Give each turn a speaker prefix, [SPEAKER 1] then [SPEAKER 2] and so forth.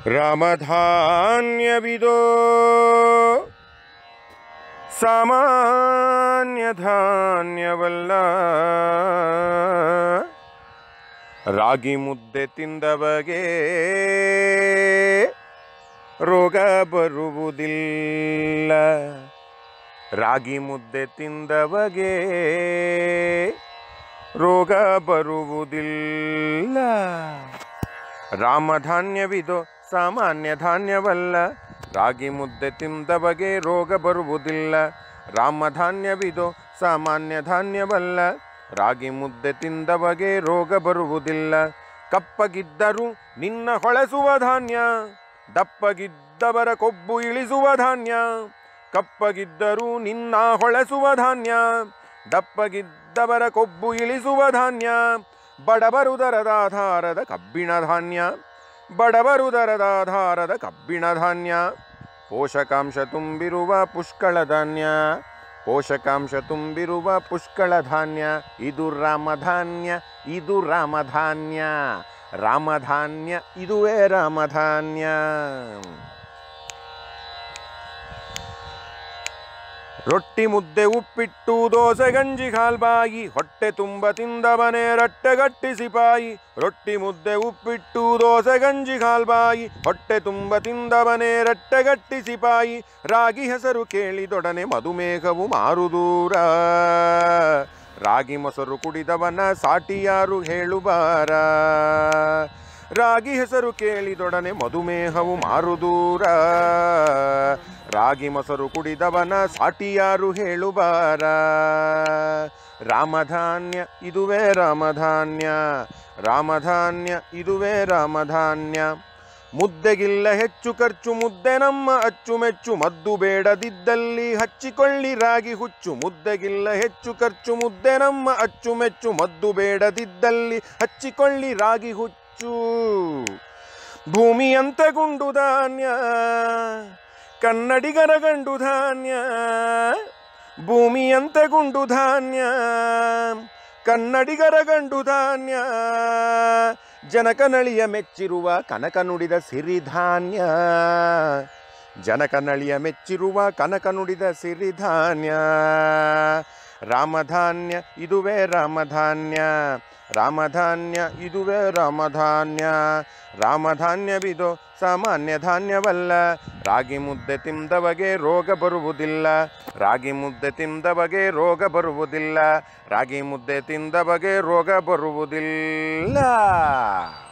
[SPEAKER 1] ರಾಮಧಾನ್ಯವಿದೋ ಸಾಮಾನ್ಯ ಧಾನ್ಯವಲ್ಲ ರಾಗಿ ಮುದ್ದೆ ತಿಂದವಗೆ ರೋಗ ಬರುವುದಿಲ್ಲ ರಾಗಿ ಮುದ್ದೆ ತಿಂದವಗೆ ರೋಗ ಬರುವುದಿಲ್ಲ ರಾಮಧಾನ್ಯವಿದು ಸಾಮಾನ್ಯ ಧಾನ್ಯವಲ್ಲ ರಾಗಿ ಮುದ್ದೆ ತಿಂದವಗೆ ರೋಗ ಬರುವುದಿಲ್ಲ ರಾಮಧಾನ್ಯವಿದು ಸಾಮಾನ್ಯ ಧಾನ್ಯವಲ್ಲ ರಾಗಿ ಮುದ್ದೆ ತಿಂದವಗೆ ರೋಗ ಬರುವುದಿಲ್ಲ ಕಪ್ಪಗಿದ್ದರೂ ನಿನ್ನ ಹೊಳೆಸುವ ಧಾನ್ಯ ದಪ್ಪಗಿದ್ದವರ ಕೊಬ್ಬು ಇಳಿಸುವ ಧಾನ್ಯ ಕಪ್ಪಗಿದ್ದರೂ ನಿನ್ನ ಹೊಳೆಸುವ ಧಾನ್ಯ ದಪ್ಪಗಿದ್ದವರ ಕೊಬ್ಬು ಇಳಿಸುವ ಧಾನ್ಯ ಬಡಬರುದರದಾಧಾರದ ಕಬ್ಬಿಣ ಧಾನ್ಯ ಬಡಬರುದರದಾಧಾರದ ಕಬ್ಬಿಣ ಧಾನ್ಯ ಪೋಷಕಾಂಶ ತುಂಬಿರುವ ಪುಷ್ಕಳ ಧಾನ್ಯ ಪೋಷಕಾಂಶ ತುಂಬಿರುವ ಪುಷ್ಕಳ ಧಾನ್ಯ ಇದು ರಾಮಧಾನ್ಯ ಇದು ರಾಮಧಾನ್ಯ ರಾಮಧಾನ್ಯ ಇದುವೇ ರಾಮಧಾನ್ಯ ರೊಟ್ಟಿ ಮುದ್ದೆ ಉಪ್ಪಿಟ್ಟು ದೋಸೆ ಗಂಜಿ ಹಾಲ್ಬಾಯಿ ಹೊಟ್ಟೆ ತುಂಬ ತಿಂದವನೇ ರಟ್ಟೆಗಟ್ಟಿ ಸಿಪಾಯಿ ರೊಟ್ಟಿ ಮುದ್ದೆ ಉಪ್ಪಿಟ್ಟು ದೋಸೆ ಗಂಜಿ ಹಾಲ್ಬಾಯಿ ಹೊಟ್ಟೆ ತುಂಬ ತಿಂದವನೇ ರಟ್ಟೆಗಟ್ಟಿ ಸಿಪಾಯಿ ರಾಗಿ ಹೆಸರು ಕೇಳಿದೊಡನೆ ಮಧುಮೇಹವು ಮಾರುದೂರ ರಾಗಿ ಮೊಸರು ಕುಡಿದವನ ಸಾಟಿ ಯಾರು ಹೇಳುಬಾರ ರಾಗಿ ಹೆಸರು ಕೇಳಿದೊಡನೆ ಮಧುಮೇಹವು ಮಾರುದೂರ ರಾಗಿ ಮೊಸರು ಕುಡಿದವನ ಸಾಟಿ ಯಾರು ಹೇಳುಬಾರ ರಾಮಧಾನ್ಯ ಇದುವೇ ರಾಮಧಾನ್ಯ ರಾಮಧಾನ್ಯ ಇದುವೇ ರಾಮಧಾನ್ಯ ಮುದ್ದೆಗಿಲ್ಲ ಹೆಚ್ಚು ಖರ್ಚು ಮುದ್ದೆ ನಮ್ಮ ಅಚ್ಚುಮೆಚ್ಚು ಮದ್ದು ಬೇಡದಿದ್ದಲ್ಲಿ ಹಚ್ಚಿಕೊಳ್ಳಿ ರಾಗಿ ಹುಚ್ಚು ಮುದ್ದೆಗಿಲ್ಲ ಹೆಚ್ಚು ಖರ್ಚು ಮುದ್ದೆ ನಮ್ಮ ಅಚ್ಚುಮೆಚ್ಚು ಮದ್ದು ಬೇಡದಿದ್ದಲ್ಲಿ ಹಚ್ಚಿಕೊಳ್ಳಿ ರಾಗಿ ಹುಚ್ಚು ಭೂಮಿಯಂತೆ ಗುಂಡು ಧಾನ್ಯ ಕನ್ನಡಿಗರ ಗಂಡು ಧಾನ್ಯ ಭೂಮಿಯಂತೆ ಗುಂಡು ಧಾನ್ಯ ಕನ್ನಡಿಗರ ಗಂಡು ಧಾನ್ಯ ಜನಕನಳಿಯ ಮೆಚ್ಚಿರುವ ಕನಕ ನುಡಿದ ಸಿರಿಧಾನ್ಯ ಜನಕನಳಿಯ ಮೆಚ್ಚಿರುವ ಕನಕ ನುಡಿದ ಸಿರಿಧಾನ್ಯ ರಾಮಧಾನ್ಯ ಇದುವೇ ರಾಮಧಾನ್ಯ ರಾಮಧಾನ್ಯ ಇದುವೇ ರಾಮಧಾನ್ಯ ರಾಮಧಾನ್ಯವಿದು ಸಾಮಾನ್ಯ ಧಾನ್ಯವಲ್ಲ ರಾಗಿ ಮುದ್ದೆ ತಿಂದವಗೆ ರೋಗ ಬರುವುದಿಲ್ಲ ರಾಗಿ ಮುದ್ದೆ ತಿಂದವಗೆ ರೋಗ ಬರುವುದಿಲ್ಲ ರಾಗಿ ಮುದ್ದೆ ತಿಂದವಗೆ ರೋಗ ಬರುವುದಿಲ್ಲ